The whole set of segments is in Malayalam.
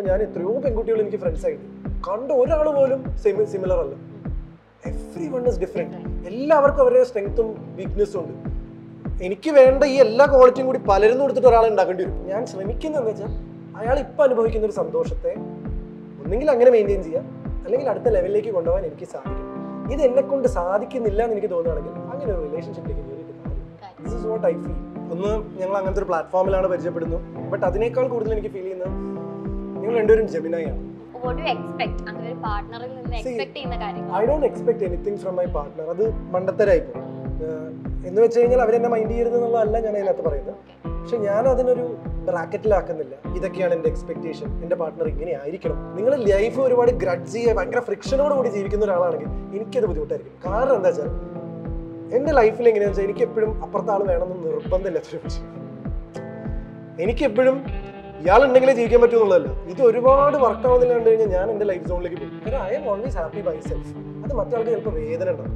ഇപ്പൊ ഞാൻ എത്രയോ പെൺകുട്ടികൾ എനിക്ക് ഫ്രണ്ട്സ് ആയിട്ട് കണ്ട ഒരാൾ പോലും സിമിലർ അല്ല എവ്രി വൺ ഇസ് ഡിഫറെന്റ് എല്ലാവർക്കും അവരുടെ സ്ട്രെങ്ത്തും വീക്ക്നെസ്സും ഉണ്ട് എനിക്ക് വേണ്ട ഈ എല്ലാ ക്വാളിറ്റിയും കൂടി പലരും കൊടുത്തിട്ട് ഒരാളെ ഉണ്ടാക്കേണ്ടി വരും ഞാൻ ശ്രമിക്കുന്നത് എന്താ വെച്ചാൽ അയാൾ ഇപ്പൊ അനുഭവിക്കുന്ന ഒരു സന്തോഷത്തെ ഒന്നെങ്കിൽ അങ്ങനെ മെയിൻറ്റെയിൻ ചെയ്യാം അല്ലെങ്കിൽ അടുത്ത ലെവലിലേക്ക് കൊണ്ടുപോകാൻ എനിക്ക് സാധിക്കും ഇത് എന്നെ കൊണ്ട് സാധിക്കുന്നില്ല എന്ന് എനിക്ക് തോന്നുകയാണെങ്കിൽ അങ്ങനെ ഒരു റിലേഷൻഷിപ്പിലേക്ക് കയറിയിട്ട് കാര്യം this is what I feel ഒന്ന് ഞങ്ങൾ അങ്ങനത്തെ ഒരു പ്ലാറ്റ്ഫോമിലാണ് പരിചയപ്പെടുന്നു ബട്ട് അതിനേക്കാൾ കൂടുതൽ എനിക്ക് ഫീൽ ചെയ്യുന്നത് നിങ്ങൾ രണ്ടുപേരും ജെമിനായി ആണ് വോട്ട് യു എക്സ്പെക്ട് അങ്ങനെ ഒരു പാർട്ട്ണറിൽ നിന്ന് See, എക്സ്പെക്ട് ചെയ്യുന്ന കാര്യങ്ങൾ I don't expect anything from my partner അത് മണ്ടത്തരായി പോകും എന്ന് വെച്ച് കഴിഞ്ഞാൽ അവരെന്നെ മൈൻഡ് ചെയ്യരുത് എന്നുള്ളതല്ല ഞാൻ അതിനകത്ത് പറയുന്നത് പക്ഷെ ഞാൻ അതിനൊരു ബ്രാക്കറ്റിലാക്കുന്നില്ല ഇതൊക്കെയാണ് എൻ്റെ എക്സ്പെക്ടേഷൻ എൻ്റെ പാർട്ട്ണർ ഇങ്ങനെ ആയിരിക്കണം നിങ്ങൾ ലൈഫ് ഒരുപാട് ഗ്രഡ്ജ് ചെയ്യുക ഭയങ്കര ഫ്രിക്ഷനോട് കൂടി ജീവിക്കുന്ന ഒരാളാണെങ്കിൽ എനിക്കത് ബുദ്ധിമുട്ടായിരിക്കും കാരണം എന്താ വെച്ചാൽ എൻ്റെ ലൈഫിൽ എങ്ങനെയാണെന്ന് വെച്ചാൽ എനിക്ക് എപ്പോഴും അപ്പുറത്തെ ആൾ വേണമെന്ന് നിർബന്ധമില്ലാത്തൊരു വിഷയം എനിക്ക് എപ്പോഴും ഇയാൾ ഉണ്ടെങ്കിലേ ജീവിക്കാൻ പറ്റൂ എന്നുള്ളതല്ല ഇത് ഒരുപാട് വർക്ക് ആവുന്നില്ല കണ്ടു കഴിഞ്ഞാൽ ഞാൻ എൻ്റെ ലൈഫ് സോണിലേക്ക് പോകും കാരണം I'm always happy by self അത് മറ്റാൾക്ക് ചിലപ്പോൾ വേദന ഉണ്ടാവും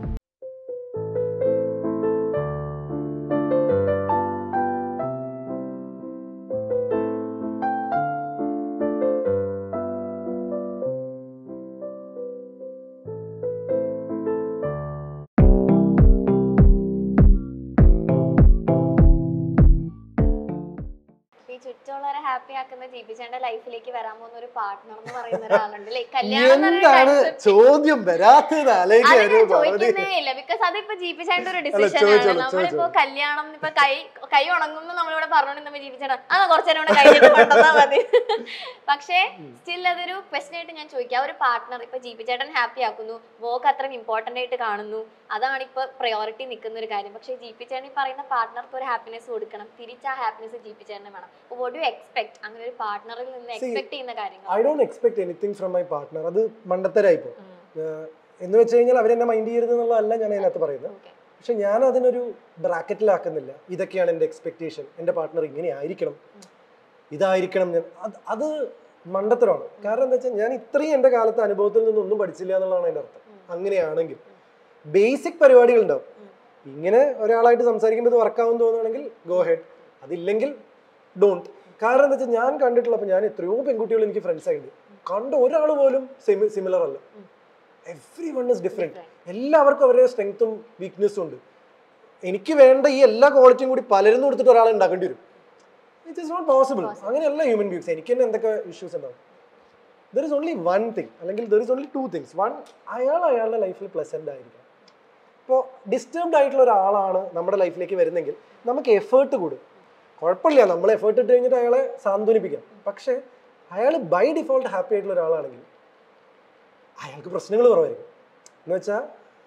ഈ ചുറ്റുമുള്ളവരെ ഹാപ്പി ആക്കുന്ന ജീവിച്ചേണ്ട ലൈഫിലേക്ക് വരാൻ പോകുന്ന ഒരു പാർട്ട്ണർ എന്ന് പറയുന്ന ഒരാളുണ്ട് ലൈക് കല്യാണം എന്ന് പറയുന്ന എന്താണ് concept- ചോദ്യം വരാത്തത് അത് ആലോചിക്കാൻ ഞാൻ ഒരു മറുപടി ചോദിക്കുന്നേ ഇല്ല ബിക്കോസ് അതിപ്പോ ജീവിച്ചേണ്ട ഒരു ഡിസിഷൻ ചോദിച്ചോളൂ, ആണ് നമ്മളിപ്പോ ചോദിച്ചോളൂ. കല്യാണം ഇപ്പൊ കൈ കൈ ഉണങ്ങുന്നു നമ്മളിവിടെ പറഞ്ഞോണ്ട് ജീവിച്ചേണ്ട അത് കുറച്ചേരം കൂടെ കഴിഞ്ഞിട്ട് കൊണ്ടുവന്നാ മതി പക്ഷേ സ്റ്റിൽ അതൊരു ക്വസ്റ്റൻ ആയിട്ട് ഞാൻ ചോദിക്കാം ആ ഒരു പാർട്ട്ണർ ഇപ്പൊ ജീവിച്ചേട്ടൻ ഹാപ്പി ആക്കുന്നു വർക്ക് അത്രയും ഇമ്പോർട്ടന്റ് ആയിട്ട് കാണുന്നു അതാണ് ഇപ്പൊ പ്രയോറിറ്റി നിൽക്കുന്ന ഒരു കാര്യം പക്ഷേ ജീവിച്ചേട്ടൻ ഈ പറയുന്ന പാർട്ട്ണർക്ക് ഒരു ഹാപ്പിനെസ് കൊടുക്കണം തിരിച്ച് ആ ഹാപ്പിനെസ് ജീവിച്ചേട്ടനെ വേണം വോട്ട് യു എക്സ്പെക്ട് അങ്ങനെ ഒരു പാർട്ട്ണറിൽ നിന്ന് എക്സ്പെക്ട് ചെയ്യുന്ന കാര്യങ്ങൾ I don't expect anything from my partner അത് മണ്ടത്തരായി പോകും എന്ന് വെച്ച് കഴിഞ്ഞാൽ അവരെന്നെ മൈൻഡ് ചെയ്യരുത് എന്നുള്ളതല്ല ഞാൻ അതിനകത്ത് പറയുന്നത് ഓക്കെ പക്ഷെ ഞാൻ അതിനൊരു ബ്രാക്കറ്റിലാക്കുന്നില്ല ഇതൊക്കെയാണ് എൻ്റെ എക്സ്പെക്ടേഷൻ എൻ്റെ പാർട്ട്ണർ ഇങ്ങനെ ആയിരിക്കണം ഇതായിരിക്കണം ഞാൻ അത് അത് മണ്ടത്തരമാണ് കാരണം എന്താ വെച്ചാൽ ഞാൻ ഇത്രയും എൻ്റെ കാലത്തെ അനുഭവത്തിൽ നിന്നൊന്നും പഠിച്ചില്ല എന്നുള്ളതാണ് എൻ്റെ അർത്ഥം അങ്ങനെയാണെങ്കിൽ ബേസിക് പരിപാടികൾ ഉണ്ടാവും ഇങ്ങനെ ഒരാളായിട്ട് സംസാരിക്കുമ്പോൾ ഇത് വർക്കാവും തോന്നുകയാണെങ്കിൽ ഗോ ഹെഡ് അതില്ലെങ്കിൽ ഡോണ്ട് കാരണം എന്താ വെച്ചാൽ ഞാൻ കണ്ടിട്ടുള്ളപ്പോൾ ഞാൻ എത്രയോ പെൺകുട്ടികൾ എനിക്ക് ഫ്രണ്ട്സ് ആയിട്ടുണ്ട് കണ്ട ഒരാൾ പോലും സിമിലർ അല്ല എവ്രി വൺ ഇസ് ഡിഫറെൻറ്റ് എല്ലാവർക്കും അവരുടെ സ്ട്രെങ്ത്തും വീക്ക്നെസ്സും ഉണ്ട് എനിക്ക് വേണ്ട ഈ എല്ലാ ക്വാളിറ്റിയും കൂടി പലരും കൊടുത്തിട്ട് ഒരാളെ ഉണ്ടാക്കേണ്ടി വരും ഇറ്റ് ഇസ് നോട്ട് പോസിബിൾ അങ്ങനെയല്ല ഹ്യൂമൻ ബീങ്സ് എനിക്ക് തന്നെ എന്തൊക്കെ ഇഷ്യൂസ് ഉണ്ടാവും there is only one thing അല്ലെങ്കിൽ there is only two things one അയാൾ അയാളുടെ ലൈഫിൽ പ്ലസന്റ് ആയിരിക്കണം ഇപ്പോൾ ഡിസ്റ്റർബ്ഡ് ആയിട്ടുള്ള ഒരാളാണ് നമ്മുടെ ലൈഫിലേക്ക് വരുന്നെങ്കിൽ നമുക്ക് എഫേർട്ട് കൂടും കുഴപ്പമില്ല നമ്മൾ എഫേർട്ട് ഇട്ട് കഴിഞ്ഞിട്ട് അയാളെ സാന്ത്വനിപ്പിക്കാം പക്ഷേ അയാൾ ബൈ ഡിഫോൾട്ട് ഹാപ്പി ആയിട്ടുള്ള ഒരാളാണെങ്കിൽ അയാൾക്ക് പ്രശ്നങ്ങൾ കുറവായിരിക്കും എന്ന് വെച്ചാൽ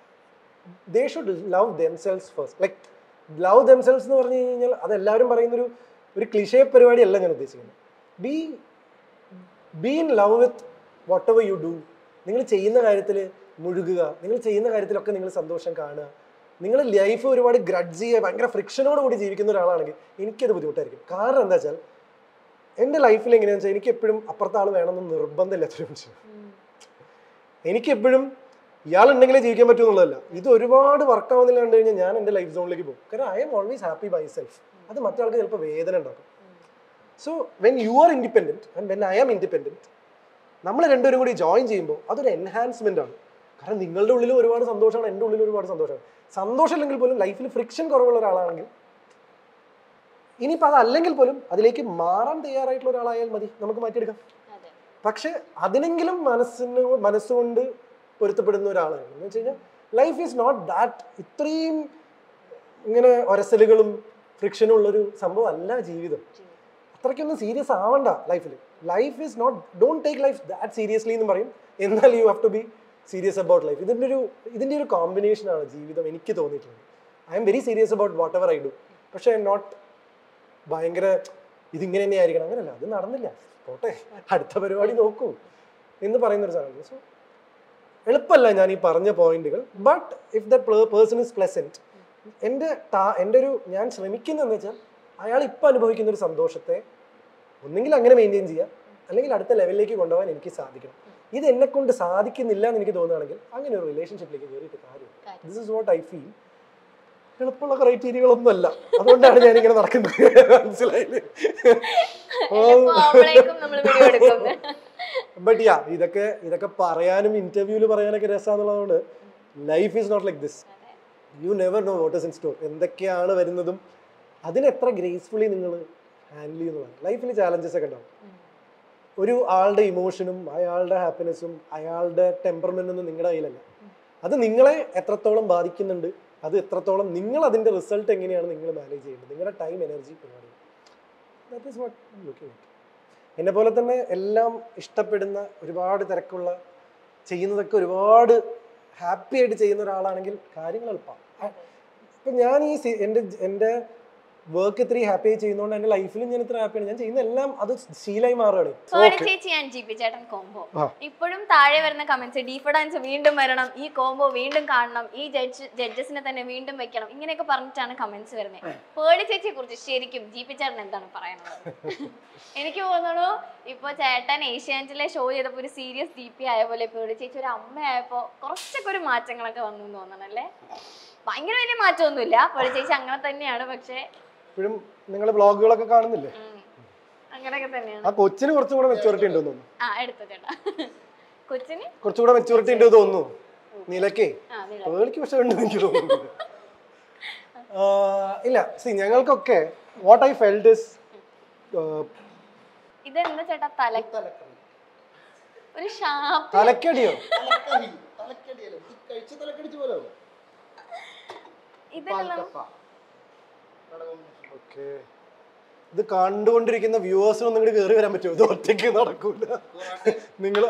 they should love themselves first like love themselves എന്ന് പറഞ്ഞു കഴിഞ്ഞാൽ അതെല്ലാവരും പറയുന്നൊരു ഒരു ക്ലിഷേ പരിപാടിയല്ല ഞാൻ ഉദ്ദേശിക്കുന്നത് be be in love with whatever you do നിങ്ങൾ ചെയ്യുന്ന കാര്യത്തിൽ മുഴുകുക നിങ്ങൾ ചെയ്യുന്ന കാര്യത്തിലൊക്കെ നിങ്ങൾ സന്തോഷം കാണുക നിങ്ങൾ ലൈഫ് ഒരുപാട് ഗ്രഡ്ജ് ചെയ്യുക ഭയങ്കര ഫ്രിക്ഷനോട് കൂടി ജീവിക്കുന്ന ഒരാളാണെങ്കിൽ എനിക്കത് ബുദ്ധിമുട്ടായിരിക്കും കാരണം എന്താ വെച്ചാൽ എൻ്റെ ലൈഫിൽ എങ്ങനെയാണെന്ന് വെച്ചാൽ എനിക്ക് എപ്പോഴും അപ്പുറത്തെ ആൾ വേണമെന്ന് നിർബന്ധമില്ലാത്തൊരു വിഷയം എനിക്ക് എപ്പോഴും ഇയാൾ ഉണ്ടെങ്കിലേ ജീവിക്കാൻ പറ്റൂ എന്നുള്ളതല്ല ഇത് ഒരുപാട് വർക്ക് ആവുന്നില്ല കണ്ടു കഴിഞ്ഞാൽ ഞാൻ എൻ്റെ ലൈഫ് സോണിലേക്ക് പോകും കാരണം I'm always happy by self അത് മറ്റാൾക്ക് ചിലപ്പോൾ വേദന ഉണ്ടാക്കും so when you are independent and when I am independent നമ്മൾ രണ്ടുപേരും കൂടി ജോയിൻ ചെയ്യുമ്പോൾ അതൊരു എൻഹാൻസ്മെന്റ് ആണ് കാരണം നിങ്ങളുടെ ഉള്ളിൽ ഒരുപാട് സന്തോഷമാണ് എൻ്റെ ഉള്ളിൽ ഒരുപാട് സന്തോഷമാണ് സന്തോഷമില്ലെങ്കിൽ പോലും ലൈഫിൽ ഫ്രിക്ഷൻ കുറവുള്ള ഒരാളാണെങ്കിൽ ഇനിയിപ്പോൾ അതല്ലെങ്കിൽ പോലും അതിലേക്ക് മാറാൻ തയ്യാറായിട്ടുള്ള ഒരാളായാൽ മതി നമുക്ക് മാറ്റിയെടുക്കാം അതെ പക്ഷെ അതിനെങ്കിലും മനസ്സിന് മനസ്സുകൊണ്ട് പൊരുത്തപ്പെടുന്ന ഒരാളാണ് എന്ന് വെച്ച് കഴിഞ്ഞാൽ ലൈഫ് ഈസ് നോട്ട് ദാറ്റ് ഇത്രയും ഇങ്ങനെ ഒരസലുകളും ഫ്രിക്ഷനും ഉള്ളൊരു സംഭവം അല്ല ജീവിതം അത്രയ്ക്കൊന്നും സീരിയസ് ആവണ്ട ലൈഫിൽ life is not don't take life that seriously എന്ന് പറയും എന്നാൽ you have to be serious about life ഇതിൻ്റെ ഒരു ഇതിൻ്റെ ഒരു കോമ്പിനേഷനാണ് ജീവിതം എനിക്ക് തോന്നിയിട്ടുള്ളത് I'm very serious about whatever I do പക്ഷേ ഐ എം നോട്ട് ഭയങ്കര ഇതിങ്ങനെ തന്നെ ആയിരിക്കണം അങ്ങനല്ല അത് നടന്നില്ല പോട്ടെ അടുത്ത പരിപാടി നോക്കൂ എന്ന് പറയുന്ന ഒരു സാധനം സോ എളുപ്പമല്ല ഞാൻ ഈ പറഞ്ഞ പോയിന്റുകൾ but if the person is pleasant എൻ്റെ താ- എൻ്റെ ഒരു ഞാൻ ശ്രമിക്കുന്നതെന്ന് വെച്ചാൽ അയാൾ ഇപ്പം അനുഭവിക്കുന്ന ഒരു സന്തോഷത്തെ ഒന്നെങ്കിൽ അങ്ങനെ മെയിൻറ്റെയിൻ ചെയ്യാം അല്ലെങ്കിൽ അടുത്ത ലെവലിലേക്ക് കൊണ്ടുപോകാൻ എനിക്ക് സാധിക്കണം ഇത് എന്നെ കൊണ്ട് സാധിക്കുന്നില്ല എന്ന് എനിക്ക് തോന്നുകയാണെങ്കിൽ അങ്ങനെ ഒരു റിലേഷൻഷിപ്പിലേക്ക് കയറിയിട്ട് കാര്യം കാര്യം. This is what I feel എളുപ്പമുള്ള ക്രൈറ്റീരിയകളൊന്നും അല്ല അതുകൊണ്ടാണ് ഞാൻ ഇങ്ങനെ നടക്കുന്നത് മനസ്സിലായില്ലേ കോമളേക്കും നമ്മൾ വീഡിയോ എടുക്കും ബട്ട് യാ ഇതൊക്കെ ഇതൊക്കെ പറയാനും ഇന്റർവ്യൂവിൽ പറയാനൊക്കെ രസമാണെന്നുള്ളതുകൊണ്ട് life is not like this you never know what is in store എന്തൊക്കെയാണ് വരുന്നതും അതിന് എത്ര ഗ്രേസ്ഫുള്ളി നിങ്ങൾ ഹാൻഡിൽ ചെയ്യുന്നതാണ് ലൈഫിൽ ചാലഞ്ചസ് ഒക്കെ ഉണ്ടാവും ഒരു ആളുടെ ഇമോഷനും അയാളുടെ ഹാപ്പിനെസ്സും അയാളുടെ ടെമ്പർമെന്റും ഒന്നും നിങ്ങളുടെ കയ്യിലല്ല അത് നിങ്ങളെ എത്രത്തോളം ബാധിക്കുന്നുണ്ട് അത് എത്രത്തോളം നിങ്ങൾ അതിന്റെ റിസൾട്ട് എങ്ങനെയാണ് നിങ്ങൾ മാനേജ് ചെയ്യുന്നത് നിങ്ങളുടെ ടൈം എനർജി പരിപാടി ദാറ്റ് ഈസ് വാട്ട് ലുക്കിംഗ് എന്നെ പോലെ തന്നെ എല്ലാം ഇഷ്ടപ്പെടുന്ന ഒരുപാട് തിരക്കുള്ള ചെയ്യുന്നതൊക്കെ ഒരുപാട് ഹാപ്പി ആയിട്ട് ചെയ്യുന്ന ഒരാളാണെങ്കിൽ കാര്യങ്ങൾ എളുപ്പമാണ് ഇപ്പം ഞാൻ ഈ സി- എൻ്റെ എൻ്റെ വർക്ക് ഇത്രയും ഹാപ്പി ആയി ചെയ്യുന്നതുകൊണ്ട് എൻ്റെ ലൈഫിലും ഞാൻ ഇത്ര ഹാപ്പിയാണ് ഞാൻ ചെയ്യുന്ന എല്ലാം അത് ശീലമായി മാറുകയാണ് സോറി ചേച്ചി ഞാൻ ജി പി ചേട്ടൻ കോംബോ ആ. ഇപ്പോഴും താഴെ വരുന്ന കമന്റ്സ് ഡീഫ് ഡാൻസ് വീണ്ടും വരണം ഈ കോംബോ വീണ്ടും കാണണം ഈ ജഡ്ജ് ജഡ്ജസിനെ തന്നെ വീണ്ടും വെക്കണം ഇങ്ങനെയൊക്കെ പറഞ്ഞിട്ടാണ് കമന്റ്സ് വരുന്നത് പേടി ചേച്ചിയെ കുറിച്ച് ശരിക്കും ജി പി ചേട്ടൻ എന്താണ് പറയാനുള്ളത് എനിക്ക് തോന്നുന്നു ഇപ്പൊ ചേട്ടൻ ഏഷ്യാനെറ്റിലെ ഷോ ചെയ്തപ്പോ ഒരു സീരിയസ് ഡി പി ആയ പോലെ പേടി ചേച്ചി ഒരു അമ്മയായപ്പോ കുറച്ചൊക്കെ ഒരു മാറ്റങ്ങളൊക്കെ വന്നു എന്ന് തോന്നണല്ലേ ഭയങ്കര വലിയ മാറ്റമൊന്നുമില്ല പേടി ചേച്ചി അങ്ങനെ തന്നെയാണ് പക്ഷെ ഇപ്പോഴും നിങ്ങൾ വ്ളോഗുകളൊക്കെ കാണുന്നില്ലേ ഉം, അങ്ങനെയൊക്കെ തന്നെയാണ് ആ കൊച്ചിന് കുറച്ചും കൂടെ മെച്ചൂരിറ്റി ഉണ്ടെന്ന് തോന്നുന്നു ആ എടുത്തോ ചേട്ടാ കൊച്ചിന് കുറച്ചുകൂടെ മെച്ചൂരിറ്റി ഉണ്ട് തോന്നുന്നു നിലക്കേ ആ നീ പേളിക്ക് പക്ഷെ ഉണ്ട് എനിക്ക് തോന്നുന്നു ആ, ഇല്ല സി ഞങ്ങൾക്കൊക്കെ വാട്ട് ഐ ഫെൽഡ് ഇസ് ഇതെന്താ ചേട്ടാ തല ഒരു ഷാപ്പ് തലക്കടിയോ തലക്കടി തലക്കടിയല്ല ഇത് കഴിച്ച തലക്കടിച്ച് പോലെ ആവും. ഇതെല്ലാം പാൽക്കപ്പ. കട combination. ഓക്കെ ഇത് കണ്ടുകൊണ്ടിരിക്കുന്ന വ്യൂവേഴ്സിനൊന്നും ഇങ്ങോട്ട് കയറി വരാൻ പറ്റുമോ ഇത് ഒറ്റയ്ക്ക് നടക്കൂല നിങ്ങൾ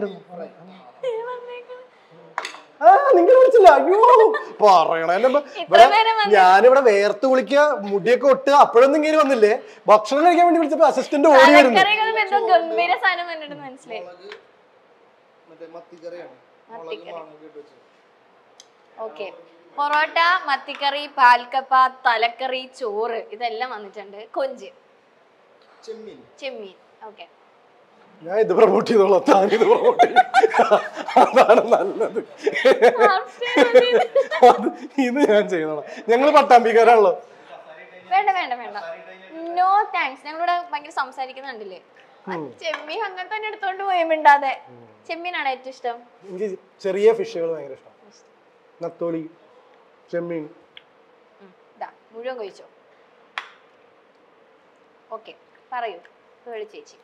ആ നിങ്ങൾ വിളിച്ചില്ല അയ്യോ പറയണ ഇത്ര നേരം വന്ന് ഞാനിവിടെ വേർത്ത് കുളിക്കുക മുടിയൊക്കെ ഒട്ട് അപ്പോഴൊന്നും ഇങ്ങനെ വന്നില്ലേ ഭക്ഷണം കഴിക്കാൻ വേണ്ടി വിളിച്ചപ്പോ അസിസ്റ്റന്റ് ഓടി വരുന്നു തലക്കറികളും എന്തോ ഗംഭീര സാധനം കണ്ടിട്ട് മനസ്സിലായി മുളക് മറ്റേ മത്തിക്കറിയാണ് മുളക് മത്തിക്കറി. മാങ്ങ ഇട്ട് വെച്ചത്. ഓക്കെ പൊറോട്ട മത്തിക്കറി പാൽക്കപ്പ തലക്കറി ചോറ് ഇതെല്ലാം വന്നിട്ടുണ്ട് കൊഞ്ച് ചെമ്മീൻ ചെമ്മീൻ ഓക്കെ ഞാൻ ഇത് പ്രൊമോട്ട് ചെയ്തോളാം താൻ ഇത് പ്രൊമോട്ട് ചെയ്യും അതാണ് നല്ലത് അത് ഇത് ഞാൻ ചെയ്തോളാം ഞങ്ങൾ പട്ടാമ്പിക്കാരാണല്ലോ വേണ്ട വേണ്ട വേണ്ട നോ താങ്ക്സ് ഞങ്ങളിവിടെ ഭയങ്കര സംസാരിക്കുന്ന കണ്ടില്ലേ ചെമ്മീൻ അങ്ങനെ തന്നെ എടുത്തോണ്ട് പോയി മിണ്ടാതെ ചെമ്മീനാണ് ഏറ്റവും ഇഷ്ടം എനിക്ക് ചെറിയ ഫിഷുകൾ ഭയങ്കര ഇഷ്ടമാണ് നത്തോലി ചെമ്മീൻ ഉം, ദാ മുഴുവൻ കഴിച്ചോ ഓക്കെ പറയൂ പേളി ചേച്ചി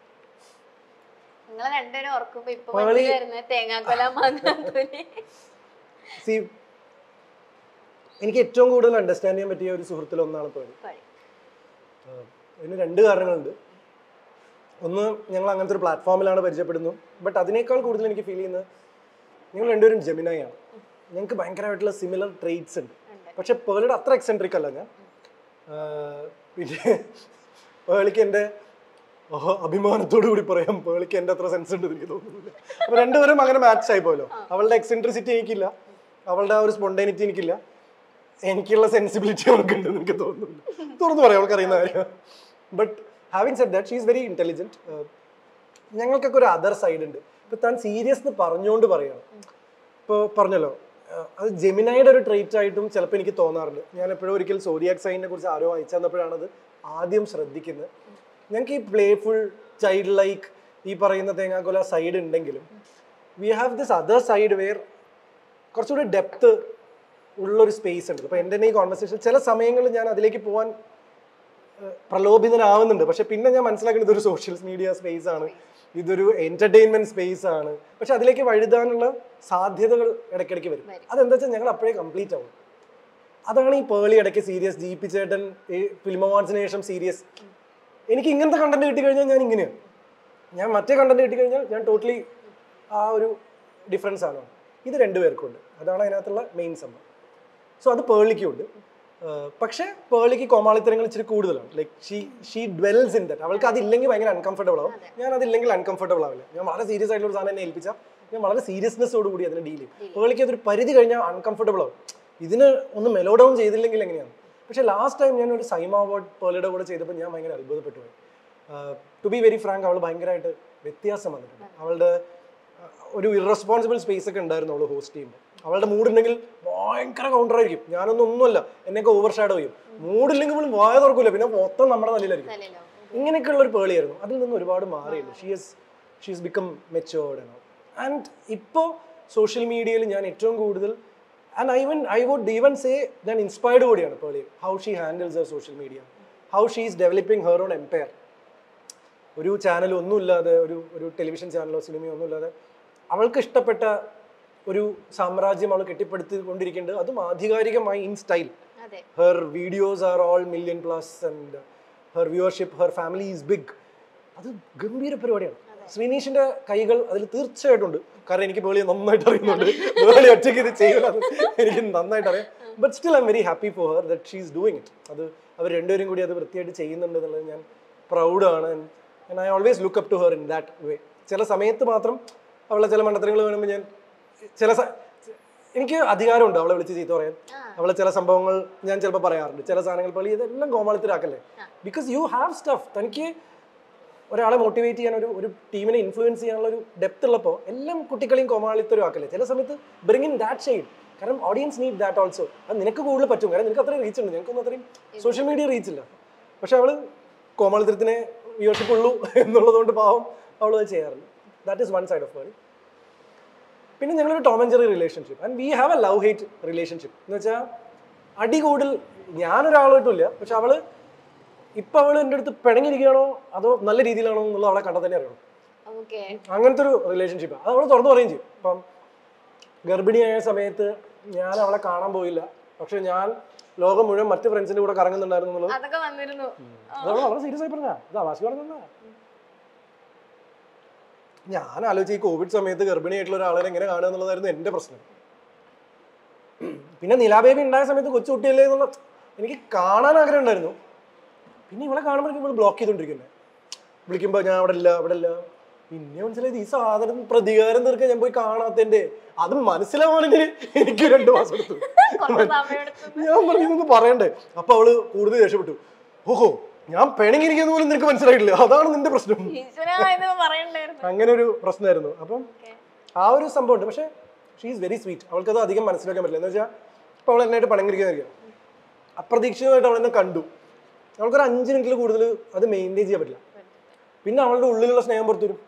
നിങ്ങൾ രണ്ടുപേരും ഓർക്കുമ്പോ ഇപ്പൊ പേളി- മനസ്സിൽ വരുന്നത് തേങ്ങാക്കൊല മാന്തോലി സി എനിക്ക് ഏറ്റവും കൂടുതൽ അണ്ടർസ്റ്റാൻഡ് ചെയ്യാൻ പറ്റിയ ഒരു സുഹൃത്തിൽ ഒന്നാണ് പേടി പേളി ആഹ് അതിന് രണ്ട് കാരണങ്ങളുണ്ട് ഒന്ന് ഞങ്ങൾ അങ്ങനത്തെ ഒരു പ്ലാറ്റ്ഫോമിലാണ് പരിചയപ്പെടുന്നു ബട്ട് അതിനേക്കാൾ കൂടുതൽ എനിക്ക് ഫീൽ ചെയ്യുന്നത് ഞങ്ങൾ രണ്ടുപേരും ജെമിനായി ആണ് ഞങ്ങൾക്ക് ഭയങ്കരമായിട്ടുള്ള സിമിലർ ട്രേറ്റ്സ് ഉണ്ട് ഉണ്ട്. പക്ഷെ പേളിയുടെ അത്ര എക്സെൻട്രിക് അല്ല ഞാൻ ആഹ് പിന്നെ പേളിക്ക് എൻ്റെ ഓഹോ, അഭിമാനത്തോടു കൂടി പറയാം പേളിക്ക് എൻ്റെ അത്ര സെൻസ് ഉണ്ട് എനിക്ക് തോന്നുന്നില്ല അപ്പൊ രണ്ടുപേരും അങ്ങനെ മാച്ച് ആയി പോയല്ലോ അവളുടെ എക്സെൻട്രിസിറ്റി എനിക്കില്ല അവളുടെ ആ ഒരു സ്പോണ്ടൈനിറ്റി എനിക്കില്ല എനിക്കുള്ള സെൻസിബിലിറ്റി അവൾക്കുണ്ടെന്ന് എനിക്ക് തോന്നുന്നില്ല തുറന്നു പറയാം അവൾക്ക് അറിയുന്ന കാര്യം but having said that she is very intelligent ഞങ്ങൾക്കൊക്കെ ഒരു അതർ സൈഡ് ഉണ്ട് ഇപ്പൊ താൻ സീരിയസ് എന്ന് പറഞ്ഞുകൊണ്ട് പറയാണ് ഇപ്പോൾ പറഞ്ഞല്ലോ ആ, അത് ജെമിനയുടെ ഒരു ട്രേറ്റ് ആയിട്ടും ചിലപ്പോൾ എനിക്ക് തോന്നാറുണ്ട് ഞാൻ എപ്പോഴും ഒരിക്കൽ സോഡിയാക് സൈനിനെ കുറിച്ച് ആരോ അയച്ചു തന്നപ്പോഴാണ് അത് ആദ്യം ശ്രദ്ധിക്കുന്നത് ഞങ്ങൾക്ക് ഈ പ്ലേഫുൾ ചൈൽഡ് ലൈക്ക് ഈ പറയുന്ന തേങ്ങാക്കൊല സൈഡ് ഉണ്ടെങ്കിലും we have this other side where കുറച്ചുകൂടി ഡെപ്ത് ഉള്ളൊരു സ്പേസ് ഉണ്ട് അപ്പോൾ എൻ്റെ ഈ കോൺവെർസേഷൻ ചില സമയങ്ങളിൽ ഞാൻ അതിലേക്ക് പോകാൻ ഏഹ്, പ്രലോഭിതനാവുന്നുണ്ട് പക്ഷെ പിന്നെ ഞാൻ മനസ്സിലാക്കുന്നത് ഇതൊരു സോഷ്യൽ മീഡിയ സ്പേസ് ആണ് ഇതൊരു എന്റർടൈൻമെന്റ് സ്പേസ് ആണ് പക്ഷെ അതിലേക്ക് വഴുതാനുള്ള സാധ്യതകൾ ഇടയ്ക്കിടയ്ക്ക് വരും അതെന്താ വെച്ചാൽ ഞങ്ങൾ അപ്പോഴേ കംപ്ലീറ്റ് ആവും അതാണ് ഈ പേളി ഇടയ്ക്ക് സീരിയസ് ജി പി ചേട്ടൻ ഈ ഫിലിം അവാർഡ്സിന് ശേഷം സീരിയസ് എനിക്ക് ഇങ്ങനത്തെ കണ്ടന്റ് കിട്ടിക്കഴിഞ്ഞാൽ ഞാൻ ഇങ്ങനെയാണ് ഞാൻ മറ്റേ കണ്ടന്റ് കിട്ടിക്കഴിഞ്ഞാൽ ഞാൻ ടോട്ടലി ആ ഒരു ഡിഫറൻസ് ആണ് ഇത് രണ്ടുപേർക്കും ഉണ്ട് അതാണ് അതിനകത്തുള്ള മെയിൻ സംഭവം സോ അത് പേളിക്കും ഉണ്ട് ആഹ് പക്ഷേ പേളിക്ക് കോമാളിത്തരങ്ങൾ ഇച്ചിരി കൂടുതലാണ് like she she dwells in that അവൾക്ക് അതില്ലെങ്കിൽ ഭയങ്കര അൺകംഫർട്ടബിൾ ആവും ഞാൻ അതില്ലെങ്കിൽ അൺകംഫർട്ടബിൾ ആവില്ല ഞാൻ വളരെ സീരിയസ് ആയിട്ടുള്ള ഒരു സാധനം എന്നെ ഏൽപ്പിച്ചാൽ ഞാൻ വളരെ സീരിയസ്നെസ്സോട് കൂടി അതിനെ ഡീൽ ചെയ്യും പേളിക്ക് അതൊരു പരിധി കഴിഞ്ഞാൽ അൺകംഫർട്ടബിൾ ആവും ഇതിന് ഒന്ന് മെലോ ഡൗൺ ചെയ്തില്ലെങ്കിൽ എങ്ങനെയാണ് പക്ഷേ ലാസ്റ്റ് ടൈം ഞാൻ ഒരു സൈമ അവാർഡ് പേളിയുടെ കൂടെ ചെയ്തപ്പോൾ ഞാൻ ഭയങ്കര അത്ഭുതപ്പെട്ടു പോയി ടു ബി വെരി ഫ്രാങ്ക് അവൾ ഭയങ്കരമായിട്ട് വ്യത്യാസം വന്നിട്ടുണ്ട് അവളുടെ ആഹ് ഒരു ഇറസ്പോൺസിബിൾ സ്പേസ് ഒക്കെ ഉണ്ടായിരുന്നു അവൾ ഹോസ്റ്റ് ചെയ്യുമ്പോൾ അവളുടെ മൂടുണ്ടെങ്കിൽ ഭയങ്കര കൗണ്ടർ ആയിരിക്കും ഞാനൊന്നും ഒന്നുമല്ല എന്നെയൊക്കെ ഓവർ ഷാഡോ ചെയ്യും മൂടില്ലെങ്കിൽ പോലും വായ തുറക്കൂല പിന്നെ മൊത്തം നമ്മുടെ തലയിലായിരിക്കും തലയിലോ ഇങ്ങനെയൊക്കെയുള്ള ഒരു പേളിയായിരുന്നു അതിൽ നിന്ന് ഒരുപാട് മാറിയില്ല she has she's become matured and ഇപ്പോൾ സോഷ്യൽ മീഡിയയിൽ ഞാൻ ഏറ്റവും കൂടുതൽ and I one I would even say ഞാൻ ഇൻസ്പയർഡ് കൂടിയാണ് Pearle how she handles a social media how she is developing her own empire ഒരു ചാനൽ ഒന്നുമില്ലാതെ ഒരു ഒരു ടെലിവിഷൻ ചാനലോ സിനിമയോ ഒന്നുമില്ലാതെ അവൾക്ക് ഇഷ്ടപ്പെട്ട ഒരു സാമ്രാജ്യം അവൾ കെട്ടിപ്പടുത്തിക്കൊണ്ടിരിക്കേണ്ടത് അതും ആധികാരികമായി ഇൻ സ്റ്റൈൽ അതെ her videos are all million plus and her viewership her family is big അത് ഗംഭീര പരിപാടിയാണ് ശ്രീനീഷിന്റെ കൈകൾ അതിൽ തീർച്ചയായിട്ടും ഉണ്ട് കാരണം എനിക്ക് പേളി നന്നായിട്ട് അറിയുന്നുണ്ട് പേളി ഒറ്റയ്ക്ക് ഇത് ചെയ്യില്ല എനിക്ക് നന്നായിട്ട് അറിയാം but still I'm very happy for her that she is doing it അത് അവർ രണ്ടുപേരും കൂടി അത് വൃത്തിയായിട്ട് ചെയ്യുന്നുണ്ട് എന്നുള്ളത് ഞാൻ പ്രൗഡാണ് and I always look up to her in that way ചില സമയത്ത് മാത്രം അവളെ ചില മണ്ടത്തരങ്ങൾ വേണമെങ്കിൽ ഞാൻ ചില സ- എനിക്ക് അധികാരമുണ്ട് അവളെ വിളിച്ച് ചീത്ത പറയാൻ അവളെ ചില സംഭവങ്ങൾ ഞാൻ ചിലപ്പോൾ പറയാറുണ്ട് ചില സാധനങ്ങൾ പോലെ ഇതെല്ലാം കോമാളിത്തരാക്കല്ലേ ബിക്കോസ് യു ഹാവ് സ്റ്റഫ് തനിക്ക് ഒരാളെ മോട്ടിവേറ്റ് ചെയ്യാൻ ഒരു ഒരു ടീമിനെ ഇൻഫ്ലുവൻസ് ചെയ്യാനുള്ള ഒരു ഡെപ്ത് ഉള്ളപ്പോൾ എല്ലാം കുട്ടികളെയും കോമാളിത്തരം ആക്കല്ലേ ചില സമയത്ത് ബ്രിങ് ഇൻ ദാറ്റ് ഷെയ്ഡ് കാരണം ഓഡിയൻസ് നീഡ് ദാറ്റ് ഓൾസോ അത് നിനക്ക് കൂടുതൽ പറ്റും കാരണം നിനക്ക് അത്രയും റീച്ച് ഉണ്ട് നിനക്കൊന്നും അത്രയും സോഷ്യൽ മീഡിയ റീച്ച് ഇല്ല പക്ഷെ അവള് കോമാളിത്തരത്തിനെ വ്യൂവർഷിപ്പ് ഉള്ളൂ എന്നുള്ളതുകൊണ്ട് പാവം അവൾ അത് ചെയ്യാറുണ്ട് that is one side of world പിന്നെ ഞങ്ങളൊരു Tom and Jerry relationship and we have a love hate relationship എന്ന് വെച്ചാൽ അടി കൂടുതൽ ഞാനൊരാളായിട്ടില്ല പക്ഷെ അവള് ഇപ്പൊ അവള് എൻ്റെ അടുത്ത് പിണങ്ങിയിരിക്കുകയാണോ അതോ നല്ല രീതിയിലാണോ എന്നുള്ളത് അവളെ കണ്ടാൽ തന്നെ അറിയണം ഓക്കെ അങ്ങനത്തെ ഒരു റിലേഷൻഷിപ്പാണ് അത് അവൾ തുറന്നു പറയുകയും ചെയ്യും ഇപ്പം ഗർഭിണിയായ സമയത്ത് ഞാൻ അവളെ കാണാൻ പോയില്ല പക്ഷെ ഞാൻ ലോകം മുഴുവൻ മറ്റ് ഫ്രണ്ട്സിന്റെ കൂടെ കറങ്ങുന്നുണ്ടായിരുന്നു എന്നുള്ളത് അതൊക്കെ വന്നിരുന്നു അത് അവൾ വളരെ സീരിയസ് ആയി പറഞ്ഞ തമാശ പറഞ്ഞ ഞാൻ ആലോചിച്ച് ഈ കോവിഡ് സമയത്ത് ഗർഭിണിയായിട്ടുള്ള ഒരാളെ എങ്ങനെ കാണുക എന്നുള്ളതായിരുന്നു എൻ്റെ പ്രശ്നം പിന്നെ നിലാബേബി ഉണ്ടായ സമയത്ത് കൊച്ചു കുട്ടിയല്ലേ എന്നുള്ള എനിക്ക് കാണാൻ ആഗ്രഹം ഉണ്ടായിരുന്നു പിന്നെ ഇവളെ കാണുമ്പോഴേക്കും ഇവള് ബ്ലോക്ക് ചെയ്തോണ്ടിരിക്കുന്നത് വിളിക്കുമ്പോൾ ഞാൻ അവിടെ ഇല്ല അവിടെ ഇല്ല പിന്നെ മനസ്സിലായത് ഈ സാധനം പ്രതികാരം തീർക്കാൻ ഞാൻ പോയി കാണാത്തതിന്റെ അത് മനസ്സിലാവാണെങ്കിൽ എനിക്ക് രണ്ടു മാസം എടുത്തു കുറച്ച് സമയം എടുത്തു ഞാൻ പറഞ്ഞു ഇതൊന്ന് പറയണ്ടേ അപ്പൊ അവള് കൂടുതൽ ദേഷ്യപ്പെട്ടു ഓഹോ ഞാൻ പിണങ്ങിയിരിക്കുന്ന പോലും നിനക്ക് മനസ്സിലായിട്ടില്ല അതാണ് നിന്റെ പ്രശ്നം ഈശ്വരായെന്ന് പറയണ്ടായിരുന്നു അങ്ങനെ ഒരു പ്രശ്നമായിരുന്നു അപ്പം Okay. ആ ഒരു സംഭവം ഉണ്ട് പക്ഷെ ഷീ ഈസ് വെരി സ്വീറ്റ് അവൾക്കത് അധികം മനസ്സിലാക്കാൻ പറ്റില്ല എന്ന് വെച്ചാൽ ഇപ്പൊ അവൾ എന്നായിട്ട് പണങ്ങിരിക്കുന്നതായിരിക്കും അപ്രതീക്ഷിതമായിട്ട് അവൾ എന്നെ കണ്ടു അവൾക്കൊരു അഞ്ച് മിനിറ്റിൽ കൂടുതൽ അത് മെയിൻറ്റെയിൻ ചെയ്യാൻ പറ്റില്ല പിന്നെ അവളുടെ ഉള്ളിലുള്ള സ്നേഹം പുറത്തു വരും